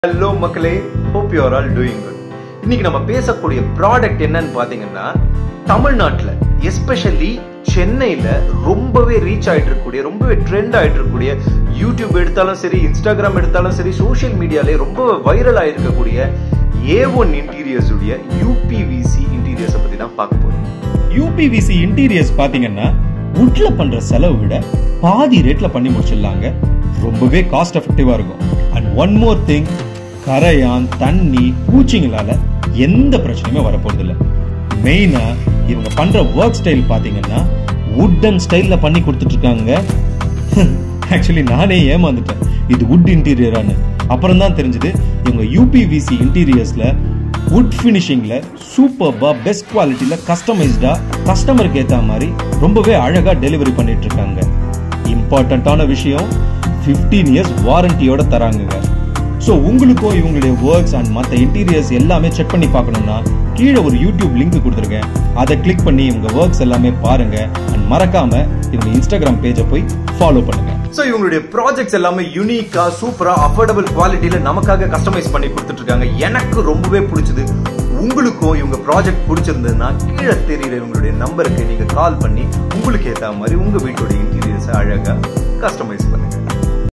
hello மக்களே hope you are all doing good இன்னைக்கு நம்ம பேசக்கூடிய ப்ராடக்ட் என்னன்னு பாத்தீங்கன்னா தமிழ்நாட்டில் எஸ்பெஷலி சென்னையில ரொம்பவே ரீச் ஆயிட்டு இருக்கக்கூடிய ரொம்பவே ட்ரெண்ட் ஆயிட்டு இருக்கக்கூடிய யூடியூப் எடுத்தாலும் சரி இன்ஸ்டாகிராம் எடுத்தாலும் சரி சோஷியல் மீடியாலே ரொம்ப வைரல் ஆயிருக்கக்கூடிய ஏ ஒன் இன்டீரியர்ஸ் உடைய யூபிவிசி இன்டீரியர்ஸை பத்தி தான் பார்க்க போறோம் யூபிவிசி இன்டீரியர்ஸ் பாத்தீங்கன்னா வுட்ல பண்ற செலவு விட பாதி ரேட்ல பண்ணி முடிச்சிடலாங்க ரொம்பவே காஸ்ட் எஃபெக்டிவா இருக்கும் அண்ட் ஒன் மோர் திங் கரையான் தண்ணி பூச்சிங்களால எந்த பிரச்சனையுமே வரப்போறது இல்ல மெயினா இவங்க பண்ற ஒர்க் ஸ்டைல் பாத்தீங்கன்னா வுட்டன் ஸ்டைல்ல பண்ணி கொடுத்துட்டு இருக்காங்க ஆக்சுவலி நானே ஏமாந்துட்டேன் இது வுட் இன்டீரியரானு அப்புறம் தான் தெரிஞ்சது இவங்க யூபிவிசி இன்டீரியர்ஸ்ல வுட் ஃபினிஷிங்ல சூப்பர்பா பெஸ்ட் குவாலிட்டியில கஸ்டமைஸ்டா கஸ்டமருக்கு ஏத்த மாதிரி ரொம்பவே அழகா டெலிவரி பண்ணிட்டு இருக்காங்க இம்பார்ட்டண்ட்டான விஷயம் 15 இயர்ஸ் வாரண்டியோட தராங்கங்க ஸோ உங்களுக்கும் இவங்களுடைய ஒர்க்ஸ் அண்ட் மற்ற இன்டீரியர்ஸ் எல்லாமே செக் பண்ணி பார்க்கணும்னா கீழே ஒரு யூடியூப் லிங்க் கொடுத்துருக்கேன் அதை கிளிக் பண்ணி இவங்க ஒர்க்ஸ் எல்லாமே பாருங்க அண்ட் மறக்காம இவங்க இன்ஸ்டாகிராம் பேஜை போய் ஃபாலோ பண்ணுங்க ஸோ இவங்களுடைய ப்ராஜெக்ட்ஸ் எல்லாமே யூனிக்கா சூப்பரா அஃபோர்டபுள் குவாலிட்டியில நமக்காக கஸ்டமைஸ் பண்ணி கொடுத்துட்டு இருக்காங்க எனக்கு ரொம்பவே பிடிச்சது உங்களுக்கும் இவங்க ப்ராஜெக்ட் பிடிச்சிருந்ததுன்னா கீழே தெரியுற இவங்களுடைய நம்பருக்கு நீங்க கால் பண்ணி உங்களுக்கு ஏத்த மாதிரி உங்க வீட்டோட இன்டீரியர்ஸை அழகா கஸ்டமைஸ் பண்ணுங்க